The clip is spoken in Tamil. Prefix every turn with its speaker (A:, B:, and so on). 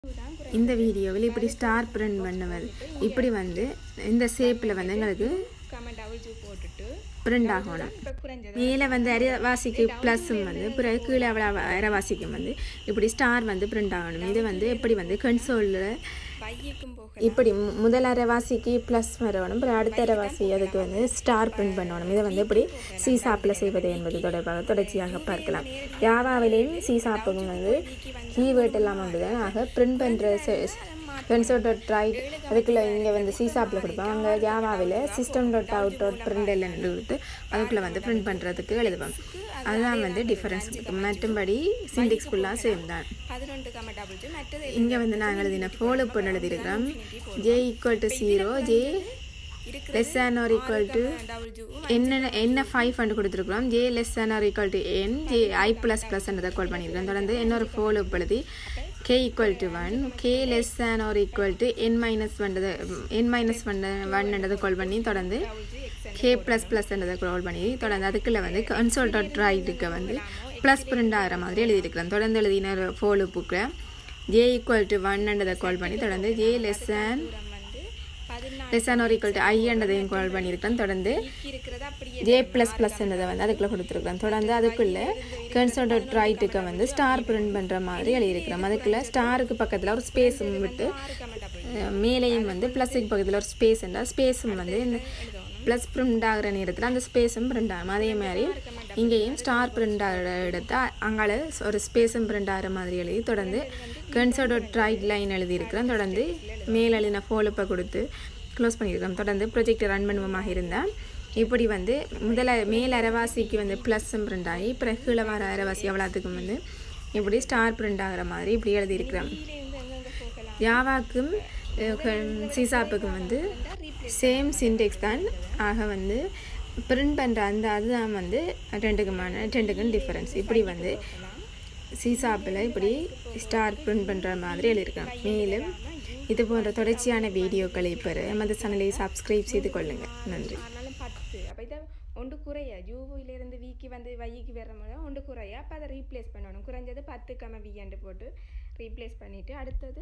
A: இந்த வீடியோவில் இப்படி ஸ்டார் பிரிண்ட் பண்ணுவது இப்படி வந்து இந்த ஷேப்பில் வந்து எங்களுக்கு
B: கமெண்ட் டபுள் ஜூ போட்டுட்டு
A: பிரிண்ட் ஆகணும்
B: இப்போ குறைஞ்சது
A: மேலே வந்து அரைவாசிக்கு ப்ளஸ்ஸும் வந்து பிறகு கீழே அவ்வளோ அரைவாசிக்கும் வந்து இப்படி ஸ்டார் வந்து பிரிண்ட் ஆகணும் இது வந்து எப்படி வந்து கன்சோலில்
B: பையக்கும் போக
A: இப்படி மு- முதல் அரைவாசிக்கு ப்ளஸ் வரணும் அப்புறம் அடுத்த அரைவாசி அதுக்கு வந்து ஸ்டார் பிரிண்ட் பண்ணணும் இதை வந்து எப்படி சீசாப்பில் செய்வது என்பது தொடர்பாக தொடர்ச்சியாக பார்க்கலாம் யாவாவிலையும் சீசாப்புக்கும் வந்து கீவேர்ட் எல்லாம் அப்படிதான் ஆக பிரிண்ட் பண்ணுற பென்சோ டாட் ரைட் அதுக்குள்ளே இங்கே வந்து சீசாப்பில் கொடுப்போம் அங்கே ஜாவாவில் system dot out dot print எல்லாம் கொடுத்து அதுக்குள்ளே வந்து பிரிண்ட் பண்ணுறதுக்கு எழுதுவோம் அதுதான் வந்து டிஃபரன்ஸ் மற்றபடி சிண்டிக்ஸ் ஃபுல்லாக சேம் தான்
B: பதினொன்று கமெண்ட் டபுள் ஜூ மற்றது
A: இங்கே வந்து நாங்கள் எழுதின ஃபாலோ பண்ண எழுதியிருக்கிறோம் J equal to zero J less than R equal to
B: W
A: என்ன என்ன ஃபைவ் ஃபண்ட் கொடுத்துருக்குறோம் J less than R equal to N J I plus ப்ளஸ்ன்றதை கால் பண்ணியிருக்கோம் தொடர்ந்து இன்னொரு ஃபாலோ எழுதி K equal to one K less than R equal to N minus ஒன்றதை என் மைனஸ் ஒன் ஒன்ன்றதை கால் பண்ணி தொடர்ந்து கே ப்ளஸ் ப்ளஸ்ன்றதை கால் பண்ணி தொடர்ந்து அதுக்குள்ளே வந்து கன்சோல் டாட் ரைட்டுக்கு வந்து ப்ளஸ் பிரிண்ட் ஆகிற மாதிரி எழுதியிருக்கிறோம் தொடர்ந்து எழுதின ஃபாலோ புக்கில் ஜே ஈக்குவல் டு ஒன்ன்றதை கால் பண்ணி தொடர்ந்து ஜே லெஸ் தேன்
B: வந்து பதினாலு
A: less than R equal to ஐன்றதையும் கால் பண்ணியிருக்கிறோம் தொடர்ந்து
B: இருக்கிறது அப்படியே
A: ஜே ப்ளஸ் ப்ளஸ்ன்றதை வந்து அதுக்குள்ளே கொடுத்துருக்குறோம் தொடர்ந்து அதுக்குள்ளே கன்சோல்ட் ரைட்டுக்கு வந்து ஸ்டார் பிரிண்ட் பண்ணுற மாதிரி எழுதியிருக்கிறோம் அதுக்குள்ளே ஸ்டாருக்கு பக்கத்தில் ஒரு ஸ்பேஸும் விட்டு
B: கமெண்ட் டபுள்
A: அஹ், மேலேயும் வந்து ப்ளஸுக்கு பக்கத்தில் ஒரு ஸ்பேஸ் இருந்தால் ஸ்பேஸும் வந்து இந்த ப்ளஸ் பிரிண்ட் ஆகிற நேரத்தில் அந்த ஸ்பேஸும் பிரிண்ட் ஆகும் அதே மாதிரி இங்கேயும் ஸ்டார் பிரிண்ட் ஆகிற இடத்த அங்கால ஒரு ஸ்பேஸும் பிரிண்ட் ஆகிற மாதிரி எழுதி தொடர்ந்து கன்சோல்ட் ரைட் லைன் எழுதியிருக்கிறோம் தொடர்ந்து மேல் எழுதின ஃபோலப்பை கொடுத்து க்ளோஸ் பண்ணியிருக்கோம் தொடர்ந்து ப்ரொஜெக்ட் ரன் பண்ணுவோமாக இருந்தால் இப்படி வந்து முதல மேல் அரைவாசிக்கு வந்து ப்ளஸ்ஸும் பிரிண்ட் ஆகி பிறகு கீழே வர அரைவாசி எவ்வளோத்துக்கும் வந்து இப்படி ஸ்டார் பிரிண்ட் ஆகிற மாதிரி இப்படி எழுதியிருக்கிறோம்
B: இருந்து எங்கெங்க போகலாம்
A: ஜாவாக்கும் சிசாப்புக்கும் வந்து சேம் சின்டெக்ஸ் தான் ஆக வந்து பிரிண்ட் பண்ணுற அந்த அதுதான் வந்து ரெண்டுக்குமான ரெண்டுக்கும் டிஃபரன்ஸ் இப்படி வந்து சிசாப்பில் இப்படி ஸ்டார் பிரிண்ட் பண்ணுற மாதிரி எழுதியிருக்காங்க மேலும் இது போன்ற தொடர்ச்சியான வீடியோக்களை பெற எமது சேனலை சப்ஸ்கிரைப் செய்து கொள்ளுங்கள் நன்றி
B: ஆனாலும் பத்து அப்போ இதை ஒன்று குறைய ஜூவிலேருந்து வீக்கு வந்து வைக்கு வர முடியும் ஒன்று குறைய அப்போ அதை ரீப்ளேஸ் பண்ணணும் குறைஞ்சது பத்து கம வியண்டு போட்டு ரீப்ளேஸ் பண்ணிவிட்டு அடுத்தது